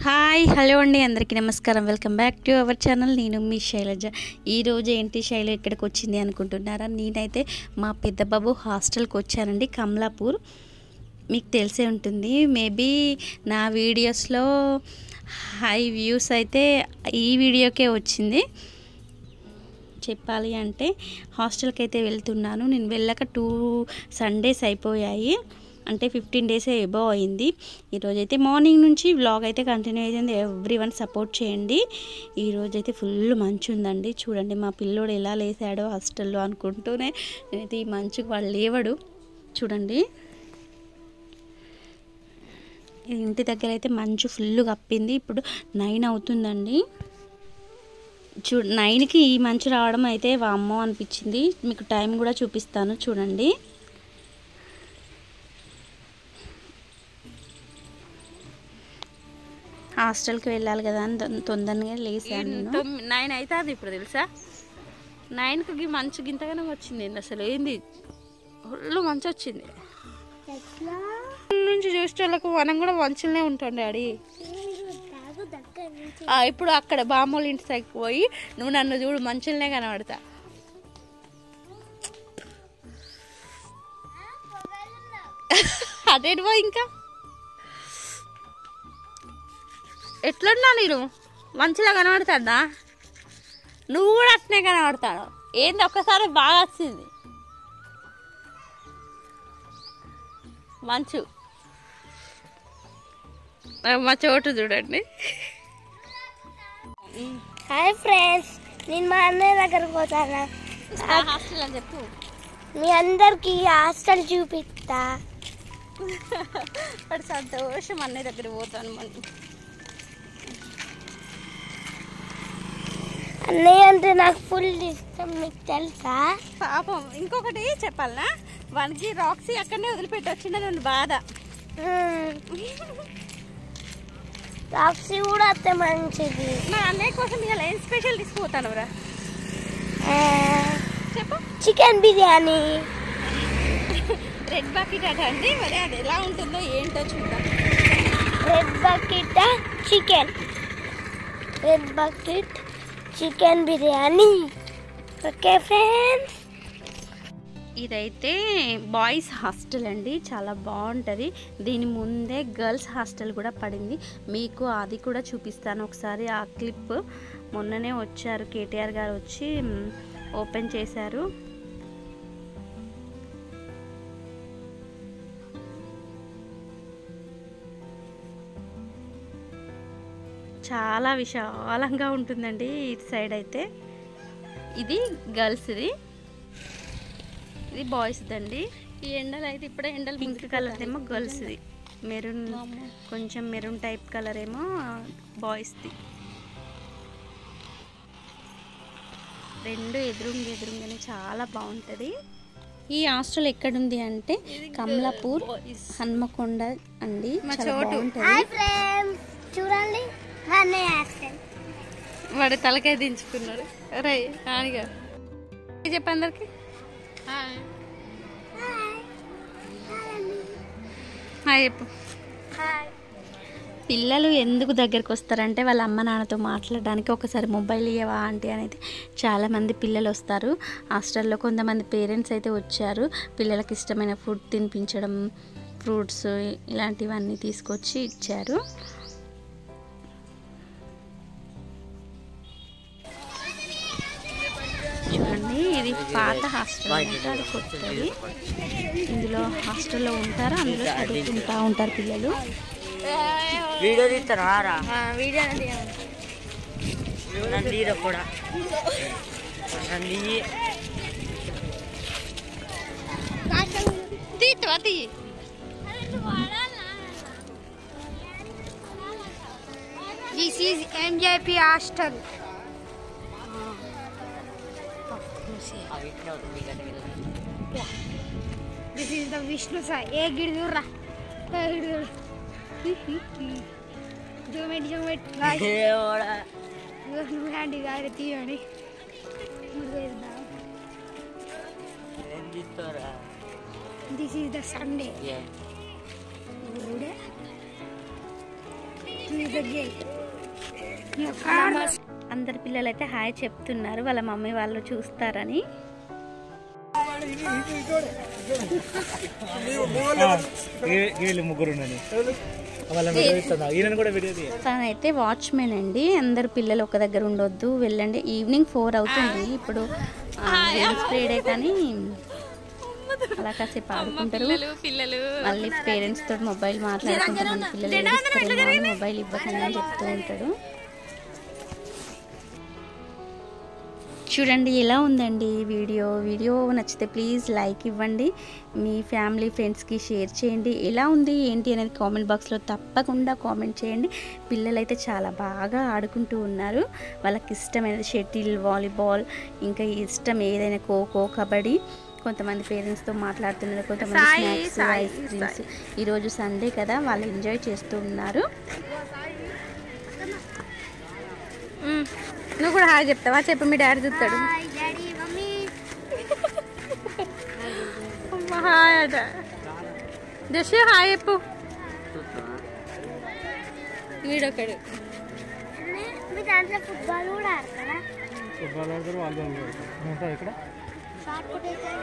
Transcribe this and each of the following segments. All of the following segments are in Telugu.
హాయ్ హలో అండి అందరికీ నమస్కారం welcome back to our channel నేను మీ శైలజ ఈరోజు ఏంటి శైల ఇక్కడికి వచ్చింది అనుకుంటున్నారా నేనైతే మా పెద్ద బాబు హాస్టల్కి వచ్చానండి కమలాపూర్ మీకు తెలిసే ఉంటుంది మేబీ నా వీడియోస్లో హై వ్యూస్ అయితే ఈ వీడియోకే వచ్చింది చెప్పాలి అంటే హాస్టల్కి అయితే వెళ్తున్నాను నేను వెళ్ళక టూ సండేస్ అయిపోయాయి అంటే ఫిఫ్టీన్ డేస్ ఎబో అయింది ఈరోజు అయితే మార్నింగ్ నుంచి వ్లాగ్ అయితే కంటిన్యూ అయింది ఎవ్రీ వన్ సపోర్ట్ చేయండి ఈరోజు అయితే ఫుల్ మంచు ఉందండి చూడండి మా పిల్లోడు ఎలా లేసాడో హాస్టల్లో అనుకుంటూనే నేనైతే ఈ మంచుకు వాడు లేవడు చూడండి ఈ ఇంటి దగ్గర అయితే మంచు ఫుల్ కప్పింది ఇప్పుడు నైన్ అవుతుందండి చూ నైన్కి ఈ మంచు రావడం అయితే వామ్మో అనిపించింది మీకు టైం కూడా చూపిస్తాను చూడండి హాస్టల్కి వెళ్ళాలి కదా అని తొం- తొందరగా లేసాను నేను నైన్ అవుతుంది ఇప్పుడు తెలుసా నైన్కి మంచు గింతగానే వచ్చింది ఏంది అసలు ఏంది ఒళ్ళు మంచు వచ్చింది నుంచి చూస్తే వాళ్ళకు మనం కూడా మంచులనే ఉంటాం డాడీ ఆ, ఇప్పుడు అక్కడ బామ్మోళ్ళ ఇంటి సైడ్కి పోయి నువ్వు నన్ను చూడు మంచులనే కనబడతా అదేంటి ఇంకా ఎట్లున్నా నేను మంచిగా కనబడుతుందా నువ్వు కూడా అట్నే కనబడతాను ఏంది ఒక్కసారి బాగా వచ్చింది మంచు ఆ, మా చోటు చూడండి హాయ్ ఫ్రెండ్స్ నేను మా అన్నయ్య దగ్గరకు పోతాను హాస్టల్ అని చెప్పు మీ అందరికి హాస్టల్ చూపిస్తా వాడు సంతోషం అన్నయ్య దగ్గర పోతాను మళ్ళీ అన్నయ్య అంటే నాకు ఫుల్ ఇష్టం మీకు తెలుసా పాపం ఇంకొకటి చెప్పాలనా వానికి రాక్సీ అక్కడనే వదిలిపెట్టి వచ్చిందని బాధ టాక్సీ కూడా అత్తే మంచిది నా అన్నయ్య కోసం ఇలా ఏం స్పెషల్ తీసుకుపోతాను రా చెప్పు చికెన్ బిర్యానీ రెడ్ బకెట్ అట అండి మరి అది ఎలా ఉంటుందో ఏంటో చూద్దాం red bucket chicken red bucket chicken biryani okay friends ఇదైతే బాయ్స్ హాస్టల్ అండి చాలా బాగుంటుంది దీని ముందే గర్ల్స్ హాస్టల్ కూడా పడింది మీకు అది కూడా చూపిస్తాను ఒకసారి ఆ క్లిప్ మొన్ననే వచ్చారు కేటీఆర్ గారు వచ్చి మ్, ఓపెన్ చేశారు చాలా విశాలంగా ఉంటుందండి ఇటు సైడ్ అయితే ఇది గర్ల్స్ది ఇది బాయ్స్ దండి ఈ ఎండలు అయితే ఇప్పుడే ఎండలు పింక్ కలర్ ఏమో గర్ల్స్ది మెరూన్ కొంచెం మెరూన్ టైప్ కలర్ ఏమో బాయ్స్ది రెండు ఎదురుంగి ఎదురుంగానే చాలా బాగుంటుంది ఈ హాస్టల్ ఎక్కడుంది అంటే కమలాపూర్ హన్మకొండ అండి చాలా బాగుంటుంది హాయ్ ఫ్రెండ్స్ చూడండి మా అన్నయ్య హాస్టల్ వాడు తలకాయ దించుకున్నాడు రై నానిగా చెప్పు అందరికి హాయ్ హాయ్ చెప్పు హాయ్ పిల్లలు ఎందుకు దగ్గరికి వస్తారంటే వాళ్ళ అమ్మ నాన్నతో మాట్లాడడానికి ఒకసారి మొబైల్ ఇవ్వవా ఆంటీ అని అయితే చాలామంది పిల్లలు వస్తారు హాస్టల్లో కొంతమంది పేరెంట్స్ అయితే వచ్చారు పిల్లలకి ఇష్టమైన ఫుడ్ తినిపించడం ఫ్రూట్స్ ఇలాంటివన్నీ తీసుకొచ్చి ఇచ్చారు చూడండి ఇది పాత హాస్టల్ అంటే అది కొత్తది ఇందులో హాస్టల్లో ఉంటారు అందులో చదువుకుంటా ఉంటారు పిల్లలు వీడియో తీస్తారా రా వీడియో నన్ను తీర కూడా నన్ను తీయి. తీస్తావా తీ దిస్ ఈజ్ ఎంజేపీ హాస్టల్ అవి ఇట్లే అవుతుంది కదా వీళ్ళు. This is the Vishnu Sai ఏ గిడి చూడరా ఏ గిడి చూడు జూమెట్ జూమెట్ దేవుడా. నువ్వు హ్యాండ్ గారి తీయండి ఏం తీస్తావురా? దిస్ ఈజ్ ద సండే ఏ. ఊడే అందరి పిల్లలు అయితే హాయ్ చెప్తున్నారు వాళ్ళ మమ్మీ వాళ్ళు చూస్తారని వీళ్ళు ముగ్గురు ఉన్నది వాళ్ళ వీడియో ఇస్తున్నా ఈయన కూడా వీడియో తీయ తనైతే వాచ్మెన్ అండి అందరు పిల్లలు ఒక దగ్గర ఉండొద్దు వెళ్ళండి ఈవినింగ్ ఫోర్ అవుతుంది ఇప్పుడు స్ప్రేడే కానీ అలా కాసేపు ఆడుకుంటారు పిల్లలు మళ్ళీ పేరెంట్స్ తోటి మొబైల్ మాట్లాడుకుంటారు మన పిల్లలు ఏడుస్తారేమో అని మొబైల్ ఇవ్వకండి అని చెప్తూ ఉంటాడు చూడండి ఎలా ఉందండి ఈ వీడియో వీడియో నచ్చితే ప్లీజ్ లైక్ ఇవ్వండి మీ ఫ్యామిలీ ఫ్రెండ్స్కి షేర్ చేయండి ఎలా ఉంది ఏంటి అనేది కామెంట్ బాక్స్లో తప్పకుండా కామెంట్ చేయండి పిల్లలైతే చాలా బాగా ఆడుకుంటూ ఉన్నారు వాళ్ళకి ఇష్టమైనది షటిల్ వాలీబాల్ ఇంకా ఇష్టం ఏదైనా ఖోఖో కబడ్డీ కొంతమంది పేరెంట్స్తో మాట్లాడుతున్నారు కొంతమంది స్నాక్స్ ఐస్ క్రీమ్స్ ఈరోజు సండే కదా వాళ్ళు ఎంజాయ్ చేస్తూ ఉన్నారు నువ్వు కూడా హాయ్ చెప్తావా చెప్పు మీ డాడీ చూస్తాడు డాడీ మమ్మీ అమ్మ, హాయ్ అట జస్ట్ హాయ్ చెప్పు వీడొకడు మీ దాంట్లో ఫుట్బాల్ కూడా ఆడతారా ఫుట్బాల్ ఆడతారు వాలీబాల్ ఆడతారు ఇక్కడ షార్ట్ కొట్టేసారు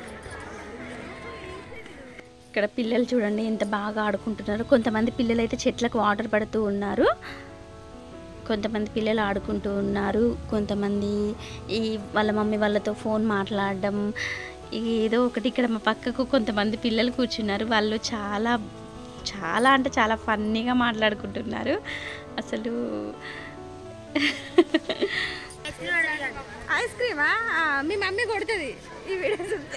ఇక్కడ పిల్లలు చూడండి ఎంత బాగా ఆడుకుంటున్నారు కొంతమంది పిల్లలు అయితే చెట్లకు వాటర్ పడుతూ ఉన్నారు కొంతమంది పిల్లలు ఆడుకుంటూ ఉన్నారు కొంతమంది ఈ వాళ్ళ మమ్మీ వాళ్ళతో ఫోన్ మాట్లాడడం ఏదో ఒకటి ఇక్కడ మా పక్కకు కొంతమంది పిల్లలు కూర్చున్నారు వాళ్ళు చాలా చాలా అంటే చాలా ఫన్నీగా మాట్లాడుకుంటున్నారు అసలు ఐస్ క్రీమా ఆ, మీ మమ్మీ కొడుతుంది ఈ వీడియో చూస్తే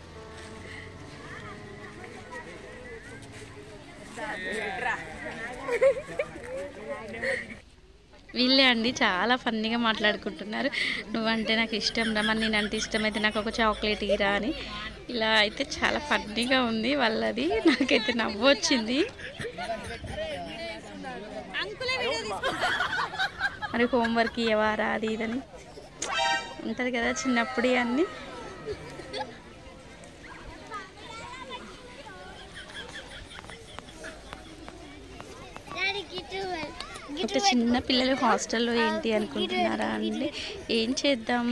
వీళ్ళే అండి చాలా ఫన్నీగా మాట్లాడుకుంటున్నారు నువ్వంటే నాకు ఇష్టం రా మరి నేనంటే ఇష్టమైతే నాకు ఒక చాక్లెట్ ఇరా అని ఇలా అయితే చాలా ఫన్నీగా ఉంది వాళ్ళది నాకైతే నవ్వు వచ్చింది మరి హోంవర్క్ ఇవ్వరా అది ఇదని ఉంటుంది కదా చిన్నప్పుడే అన్నీ డాడీ గిట్టు ఒక చిన్న పిల్లలు హాస్టల్లో ఏంటి అనుకుంటున్నారా అండి ఏం చేద్దాం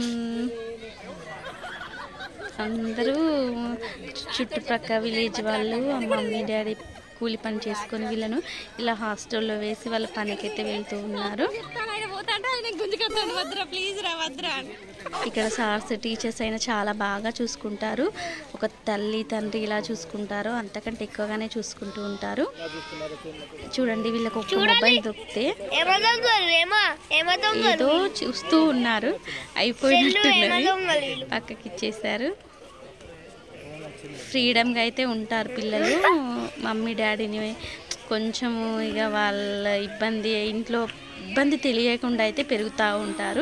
అందరూ చుట్టుప్రక్క విలేజ్ వాళ్ళు మమ్మీ డాడీ కూలి పని చేసుకొని వీళ్ళను ఇలా హాస్టల్లో వేసి వాళ్ళ పనికైతే వెళ్తూ ఉన్నారు ఆయన పోతాంటే ఆయన గుంజుకొస్తాడు వద్దురా ప్లీజ్ రా వద్దురా అని ఇక్కడ సార్స్ టీచర్స్ అయినా చాలా బాగా చూసుకుంటారు ఒక తల్లి తండ్రి ఇలా చూసుకుంటారు అంతకంటే ఎక్కువగానే చూసుకుంటూ ఉంటారు చూడండి వీళ్ళకి ఒక మొబైల్ దొరికితే ఏమో దొంగలు ఏమో ఏమో దొంగలు ఏదో చూస్తూ ఉన్నారు ఏమో అయిపోయినట్టున్నది దొంగలు వీళ్ళు. పక్కకి ఇచ్చేసారు ఫ్రీడమ్గా అయితే ఉంటారు పిల్లలు మమ్మీ డాడీని కొంచెము ఇక వాళ్ళ ఇబ్బంది ఇంట్లో ఇబ్బంది తెలియకుండా అయితే పెరుగుతూ ఉంటారు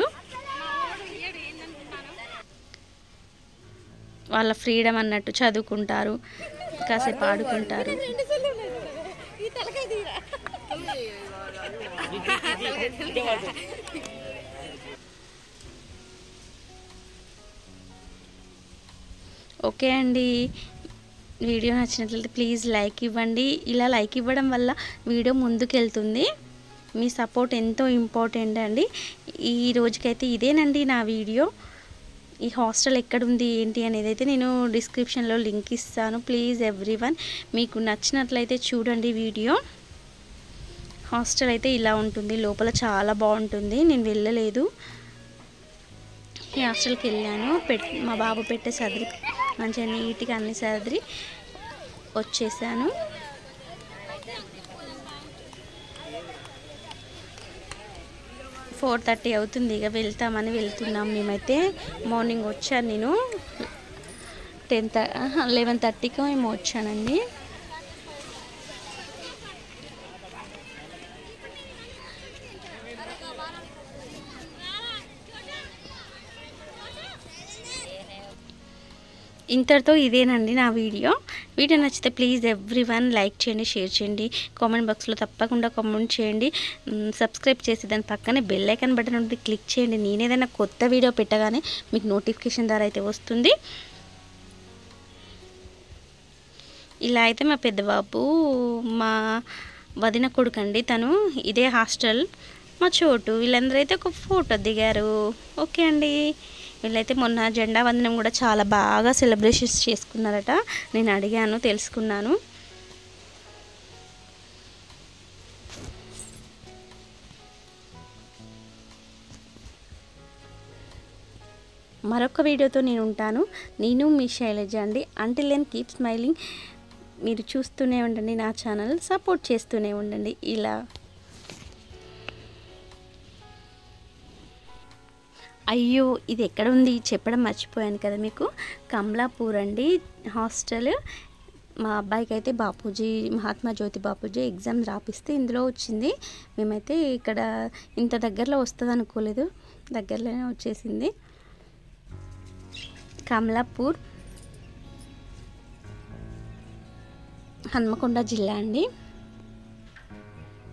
వాళ్ళ ఫ్రీడమ్ అన్నట్టు చదువుకుంటారు కాసేపు ఆడుకుంటారు ఈ తలకాయ తీరా ఓకే అండి వీడియో నచ్చినట్లయితే ప్లీజ్ లైక్ ఇవ్వండి ఇలా లైక్ ఇవ్వడం వల్ల వీడియో ముందుకెళ్తుంది మీ సపోర్ట్ ఎంతో ఇంపార్టెంట్ అండి ఈ రోజుకైతే ఇదేనండి నా వీడియో ఈ హాస్టల్ ఎక్కడుంది ఏంటి అనేది అయితే నేను డిస్క్రిప్షన్లో లింక్ ఇస్తాను ప్లీజ్ ఎవ్రీ మీకు నచ్చినట్లయితే చూడండి వీడియో హాస్టల్ అయితే ఇలా ఉంటుంది లోపల చాలా బాగుంటుంది నేను వెళ్ళలేదు ఈ హాస్టల్కి వెళ్ళాను పెట్ మా బాబు పెట్టే సదిరి మంచిగా నీట్గా అన్ని సదిరి వచ్చేసాను ఫోర్ థర్టీ అవుతుంది ఇక వెళ్తామని వెళ్తున్నాం మేమైతే మార్నింగ్ వచ్చాను నేను టెన్ లెవెన్ థర్టీకి ఏమో వచ్చానండి ఇంతటితో ఇదేనండి నా వీడియో వీడియో నచ్చితే ప్లీజ్ ఎవ్రీ వన్ లైక్ చేయండి షేర్ చేయండి కామెంట్ బాక్స్లో తప్పకుండా కామెంట్ చేయండి మ్, సబ్స్క్రైబ్ చేసి దాని పక్కనే బెల్ ఐకాన్ బటన్ ఉంటుంది క్లిక్ చేయండి నేను ఏదైనా కొత్త వీడియో పెట్టగానే మీకు నోటిఫికేషన్ ద్వారా అయితే వస్తుంది ఇలా అయితే మా పెద్ద బాబు మా వదిన కొడుకండి తను ఇదే హాస్టల్ మా చోటు వీళ్ళందరూ అయితే ఒక ఫోటో దిగారు ఓకే అండి వీళ్ళైతే మొన్న జెండా వందనం కూడా చాలా బాగా సెలబ్రేషన్స్ చేసుకున్నారట నేను అడిగాను తెలుసుకున్నాను మరొక వీడియోతో నేను ఉంటాను నేను మీ శైలజ అండి అంటిల్ దెన్ కీప్ స్మైలింగ్ మీరు చూస్తూనే ఉండండి నా ఛానల్ సపోర్ట్ చేస్తూనే ఉండండి ఇలా అయ్యో ఇది ఎక్కడ ఉంది చెప్పడం మర్చిపోయాను కదా మీకు కమలాపూర్ అండి హాస్టల్ మా అబ్బాయికి అయితే బాపూజీ మహాత్మా జ్యోతి బాపూజీ ఎగ్జామ్ రాపిస్తే ఇందులో వచ్చింది మేమైతే ఇక్కడ ఇంత దగ్గరలో వస్తుంది అనుకోలేదు దగ్గరలోనే వచ్చేసింది కమలాపూర్ హన్మకొండ జిల్లా అండి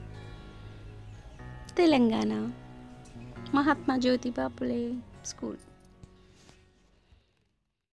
తెలంగాణ మహాత్మా జ్యోతి బాపులే స్కూల్